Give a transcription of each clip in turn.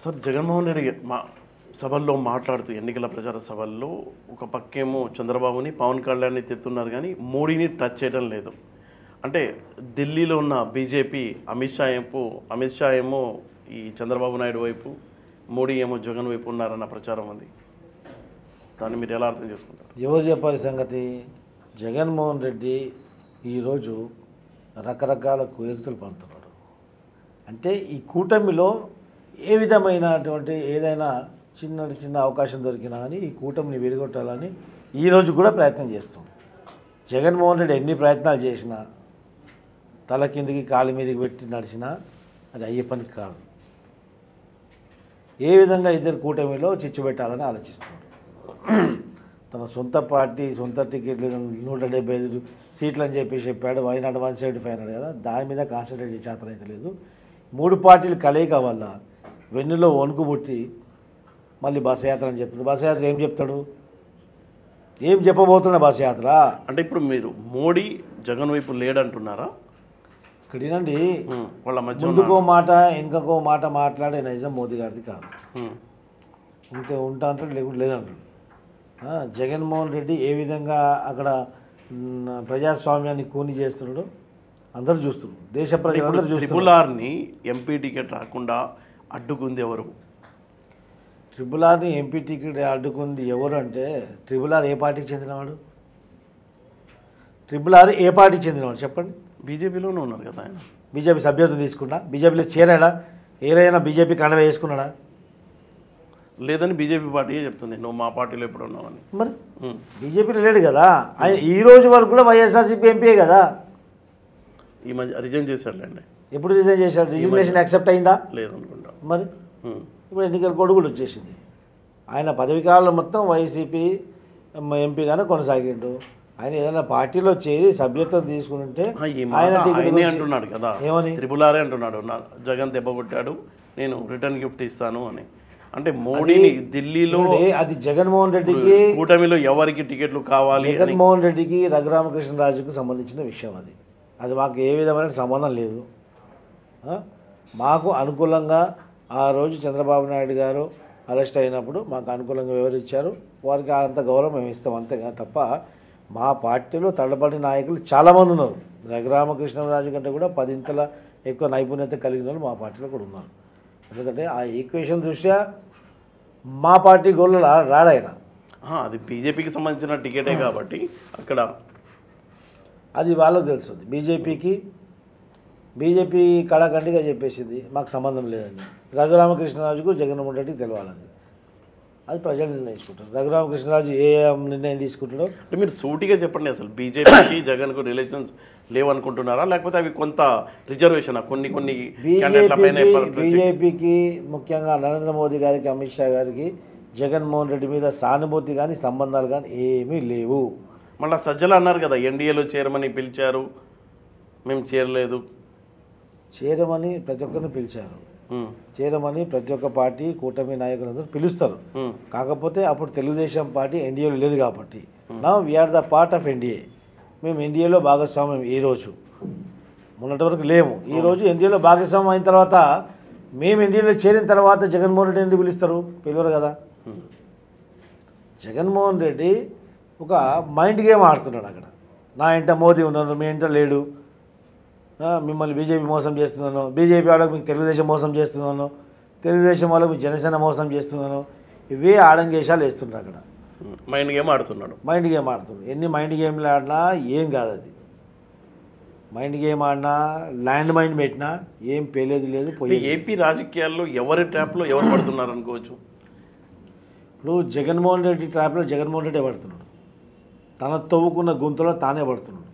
Sir Jaganmohan Reddy మా సభల్లో మాట్లాడుతూ ఎన్నికల ప్రచార సభల్లో ఒక పక్కేమో చంద్రబాబుని పవన్ కళ్యాణ్ని తిడుతున్నారు కానీ మోడీని టచ్ చేయడం లేదు అంటే ఢిల్లీలో ఉన్న బీజేపీ అమిత్ షా ఏమో అమిత్ షా ఏమో ఈ చంద్రబాబు నాయుడు వైపు మోడీ ఏమో జగన్ వైపు ఉన్నారన్న ప్రచారం ఉంది దాన్ని మీరు ఎలా అర్థం చేసుకుంటారు ఎవరు చెప్పాలి సంగతి జగన్మోహన్ రెడ్డి ఈరోజు రకరకాల కుయుక్తులు పండుతున్నాడు అంటే ఈ కూటమిలో ఏ విధమైనటువంటి ఏదైనా చిన్న చిన్న అవకాశం దొరికినా కానీ ఈ కూటమిని విరగొట్టాలని ఈరోజు కూడా ప్రయత్నం చేస్తుంది జగన్మోహన్ రెడ్డి ఎన్ని ప్రయత్నాలు చేసినా తల కిందికి కాలు మీదకి పెట్టి నడిచినా అది అయ్యే పని కాదు ఏ విధంగా ఇద్దరు కూటమిలో చిచ్చు పెట్టాలని ఆలోచిస్తున్నాడు తన సొంత పార్టీ సొంత టికెట్లు నూట డెబ్బై ఐదు సీట్లు అని చెప్పి చెప్పాడు వైనాడు వన్ సెవెంటీ ఫైవ్ అన్నాడు కదా దాని మీద కాన్సన్ట్రేట్ చేసే చేతన అయితే లేదు మూడు పార్టీలు కలయిక వల్ల వెన్నులో వణుకు పుట్టి మళ్ళీ బస్ యాత్ర అని చెప్తాడు బస్ యాత్ర ఏం చెప్తాడు ఏం చెప్పబోతున్నా బస్ యాత్ర అంటే ఇప్పుడు మీరు మోడీ జగన్ వైపు లేడంటున్నారా ఇక్కడ వినండి ఉమ్, వాళ్ళ మధ్య ఉన్న- ముందుకో మాట వెనుకకో మాట మాట్లాడే నైజం మోదీ గారిది కాదు ఉమ్, ఉంటే ఉంటా అంటాడు లేకుంటే లేదంటాడు ఆ, జగన్మోహన్ రెడ్డి ఏ విధంగా అక్కడ మ్, ప్రజాస్వామ్యాన్ని కూని చేస్తున్నాడు అందరూ చూస్తున్నారు దేశ ఇప్పుడు ప్రజలందరూ త్రిపుల్ చూస్తున్నారు ఆర్ని ఎంపీ టికెట్ రాకుండా అడ్డుకుంది ఎవరు ట్రిపుల్ ఆర్ని ఎంపీ టికెట్ అడ్డుకుంది ఎవరు అంటే ట్రిపుల్ ఆర్ ఏ పార్టీకి చెందినవాడు ట్రిపుల్ ఆర్ ఏ పార్టీకి చెందినవాడు చెప్పండి బీజేపీలోనే ఉన్నారు కదా ఆయన బీజేపీ సభ్యత్వం తీసుకున్నా బీజేపీలో చేరాడా ఏదైనా బీజేపీ కండవ వేసుకున్నాడా లేదని బీజేపీ పార్టీయే చెప్తుంది నువ్వు మా పార్టీలో ఎప్పుడు ఉన్నావని మరి ఉమ్. బీజేపీలో లేడు కదా ఆయన ఈ రోజు వరకు కూడా వైఎస్ఆర్సీపీ ఎంపీయే కదా ఈ మధ్య రిజైన్ చేశాడులేండి ఎప్పుడు రిజైన్ చేశాడు రిజిగ్నేషన్ యాక్సెప్ట్ అయిందా లేదనుకుంటా మరి ఉమ్. ఇప్పుడు ఎన్నికల కోడ్ కూడా వచ్చేసింది ఆయన పదవి కాలంలో మొత్తం వైసీపీ ఎంపీగానే కొనసాగిండు ఆయన ఏదైనా పార్టీలో చేరి సభ్యత్వం తీసుకుని ఉంటే ఆ, ఈ ఆయన మాట టికెట్ ఆయనే గురించి- అంటున్నాడు కదా ఏమని త్రిపులారే అంటున్నాడు నా జగన్ దెబ్బ కొట్టాడు నేను రిటర్న్ గిఫ్ట్ ఇస్తాను అని అంటే మోడీని ఢిల్లీలో చూడండి, అది జగన్మోహన్ రెడ్డికి కూటమిలో ఎవరికి టికెట్లు కావాలి అని జగన్మోహన్ రెడ్డికి రఘురామకృష్ణరాజుకు సంబంధించిన విషయం అది అది మాకు ఏ విధమైన సంబంధం లేదు ఆ? మాకు అనుకూలంగా ఆ రోజు చంద్రబాబు నాయుడు గారు అరెస్ట్ అయినప్పుడు మాకు అనుకూలంగా వివరించారు వారికి అంత గౌరవం మేము ఇస్తాం అంతేగా తప్ప మా పార్టీలో తడబడి నాయకులు చాలామంది ఉన్నారు రఘురామకృష్ణరాజు కంటే కూడా పదింతల ఎక్కువ నైపుణ్యత కలిగిన వాళ్ళు మా పార్టీలో కూడా ఉన్నారు ఎందుకంటే ఆ ఈక్వేషన్ దృష్ట్యా మా పార్టీ గోళ్ళు రా- రాడాయన ఆ, అది బీజేపీకి సంబంధించిన టికెటే కాబట్టి అక్కడ అది వాళ్ళకు తెలుస్తుంది బీజేపీకి బీజేపీ కళాఖండిగా చెప్పేసింది మాకు సంబంధం లేదని రఘురామకృష్ణరాజుకు జగన్మోహన్ రెడ్డికి తెలవాలి అది అది ప్రజలు నిర్ణయించుకుంటారు రఘురామకృష్ణరాజు ఏ నిర్ణయం తీసుకుంటాడో అంటే మీరు సూటిగా చెప్పండి అసలు బీజేపీకి జగన్కు రిలేషన్స్ లేవనుకుంటున్నారా లేకపోతే అవి కొంత రిజర్వేషన్ కొన్ని కొన్ని క్యాండిడేట్ల పైన బీజేపీకి ఏర్పరచు- బీజేపీకి ముఖ్యంగా నరేంద్ర మోదీ గారికి అమిత్ షా గారికి జగన్మోహన్ రెడ్డి మీద సానుభూతి కానీ సంబంధాలు కానీ ఏమీ లేవు మళ్ళీ సజ్జలు అన్నారు కదా ఎన్డీఏలో చేరమని పిలిచారు మేము చేరలేదు చేరమని ప్రతి ఒక్కరిని పిలిచారు ఉమ్, చేరమని ప్రతి ఒక్క పార్టీ కూటమి నాయకులందరూ పిలుస్తారు ఉమ్, కాకపోతే అప్పుడు తెలుగుదేశం పార్టీ ఎన్డీఏలో లేదు కాబట్టి నా we are the part of NDA మేము ఎన్డీఏలో భాగస్వామ్యం ఈ రోజు మొన్నటి వరకు లేము ఈ రోజు ఎన్డీఏలో భాగస్వామ్యం అయిన తర్వాత మేము ఎన్డీఏలో చేరిన తర్వాత జగన్మోహన్ రెడ్డి ఎందుకు పిలుస్తారు పిలవరు కదా ఉమ్. జగన్మోహన్ రెడ్డి ఒక మైండ్ గేమ్ ఆడుతున్నాడు అక్కడ నా ఇంట మోదీ ఉన్నాను మీ ఇంట లేడు ఆ, మిమ్మల్ని బీజేపీ మోసం చేస్తున్నాను బీజేపీ వాళ్ళకి మీకు తెలుగుదేశం మోసం చేస్తున్నాను తెలుగుదేశం వాళ్ళకి మీకు జనసేన మోసం చేస్తున్నాను ఇవే ఆడంగేశాలు వేస్తున్నారు అక్కడ ఉమ్, మైండ్ గేమ్ ఆడుతున్నాడు మైండ్ గేమ్ ఆడుతున్నారు ఎన్ని మైండ్ గేమ్లు ఆడినా ఏం కాదు అది మైండ్ గేమ్ ఆడినా ల్యాండ్ మైండ్ పెట్టినా ఏం పేలేదు లేదు అంటే పోయి ఏపీ రాజకీయాల్లో ఎవరి ట్రాప్లో ఎవరు పడుతున్నారు అనుకోవచ్చు ఇప్పుడు జగన్మోహన్ రెడ్డి ట్రాప్లో జగన్మోహన్ రెడ్డి పడుతున్నాడు తన తవ్వుకున్న గుంతలో తానే పడుతున్నాడు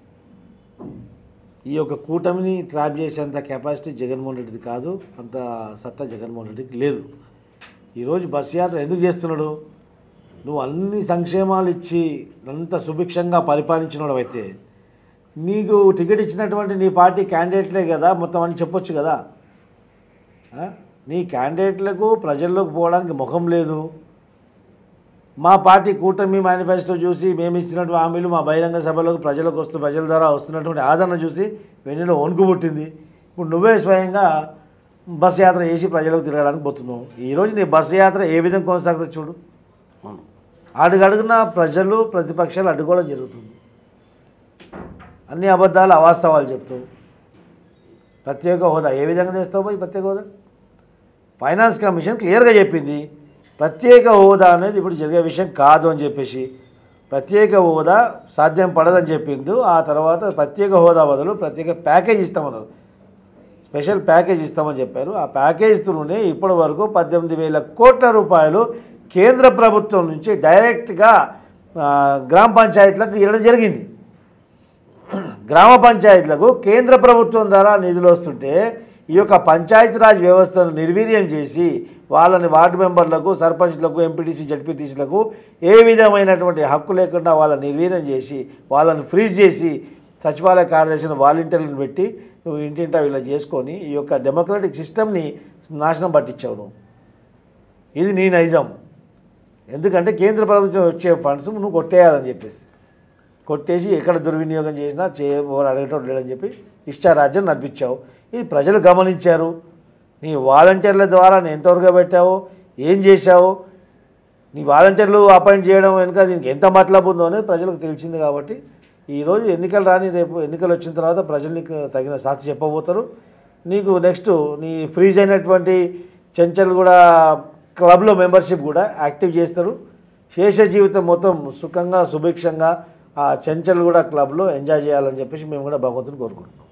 ఈ యొక్క కూటమిని ట్రాప్ చేసేంత కెపాసిటీ జగన్మోహన్ రెడ్డిది కాదు అంత సత్తా జగన్మోహన్ రెడ్డికి లేదు ఈరోజు బస్ యాత్ర ఎందుకు చేస్తున్నాడు నువ్వు అన్ని సంక్షేమాలు ఇచ్చి అంత సుభిక్షంగా పరిపాలించినవాడు అయితే నీకు టికెట్ ఇచ్చినటువంటి నీ పార్టీ క్యాండిడేట్లే కదా మొత్తం అని చెప్పొచ్చు కదా ఆ? నీ క్యాండిడేట్లకు ప్రజల్లోకి పోవడానికి ముఖం లేదు మా పార్టీ కూటమి మేనిఫెస్టో చూసి మేము ఇచ్చినటువంటి హామీలు మా బహిరంగ సభలకు ప్రజలకు వస్తూ ప్రజల ద్వారా వస్తున్నటువంటి ఆదరణ చూసి వెన్నులో వణుకు పుట్టింది ఇప్పుడు నువ్వే స్వయంగా బస్సు యాత్ర చేసి ప్రజలకు తిరగడానికి పోతున్నావు ఈరోజు నీ బస్సు యాత్ర ఏ విధంగా కొనసాగుతుంది చూడు అవును అడుగడుగున ప్రజలు ప్రతిపక్షాలు అడ్డుకోవడం జరుగుతుంది అన్ని అబద్ధాలు అవాస్తవాలు చెప్తావు ప్రత్యేక హోదా ఏ విధంగా తెస్తావు పోయి ప్రత్యేక హోదా ఫైనాన్స్ కమిషన్ క్లియర్గా చెప్పింది ప్రత్యేక హోదా అనేది ఇప్పుడు జరిగే విషయం కాదు అని చెప్పేసి ప్రత్యేక హోదా సాధ్యం పడదని చెప్పింది ఆ తర్వాత ప్రత్యేక హోదా బదులు ప్రత్యేక ప్యాకేజ్ ఇస్తామన్నారు స్పెషల్ ప్యాకేజ్ ఇస్తామని చెప్పారు ఆ ప్యాకేజ్ త్రూనే ఇప్పటి వరకు పద్దెనిమిది వేల కోట్ల రూపాయలు కేంద్ర ప్రభుత్వం నుంచి డైరెక్ట్గా ఆ, గ్రామ పంచాయతీలకు ఇవ్వడం జరిగింది గ్రామ పంచాయతీలకు కేంద్ర ప్రభుత్వం ద్వారా నిధులు వస్తుంటే ఈ యొక్క పంచాయతీరాజ్ వ్యవస్థను నిర్వీర్యం చేసి వాళ్ళని వార్డు మెంబర్లకు సర్పంచ్లకు ఎంపీటీసీ జడ్పీటీసీలకు ఏ విధమైనటువంటి హక్కు లేకుండా వాళ్ళని నిర్వీర్యం చేసి వాళ్ళని ఫ్రీజ్ చేసి సచివాలయ కార్యదర్శిని వాలంటీర్లను పెట్టి నువ్వు ఇంటింటా వీళ్ళ చేసుకొని ఈ యొక్క డెమోక్రటిక్ సిస్టమ్ని నాశనం పట్టించావు నువ్వు ఇది నీ నైజం ఎందుకంటే కేంద్ర ప్రభుత్వం వచ్చే ఫండ్స్ నువ్వు కొట్టేయాలని చెప్పేసి కొట్టేసి ఎక్కడ దుర్వినియోగం చేసినా చేయ ఎవరు అడగటం లేడని చెప్పి ఇష్టారాజ్యం నడిపించావు ఇది ప్రజలు గమనించారు నీ వాలంటీర్ల ద్వారా నేను ఎంతవరకు పెట్టావు ఏం చేశావు నీ వాలంటీర్లు అపాయింట్ చేయడం వెనుక దీనికి ఎంత మతలబు ఉందో అనేది ప్రజలకు తెలిసింది కాబట్టి ఈరోజు ఎన్నికలు రాని రేపు ఎన్నికలు వచ్చిన తర్వాత ప్రజలు నీకు తగిన సాక్షి చెప్పబోతారు నీకు నెక్స్ట్ నీ ఫ్రీజ్ అయినటువంటి చెంచల్ కూడా క్లబ్లో మెంబర్షిప్ కూడా యాక్టివ్ చేస్తారు శేష జీవితం మొత్తం సుఖంగా సుభిక్షంగా ఆ చెంచల్ కూడా క్లబ్లో ఎంజాయ్ చేయాలని చెప్పేసి మేము కూడా భగవంతుని కోరుకుంటున్నాం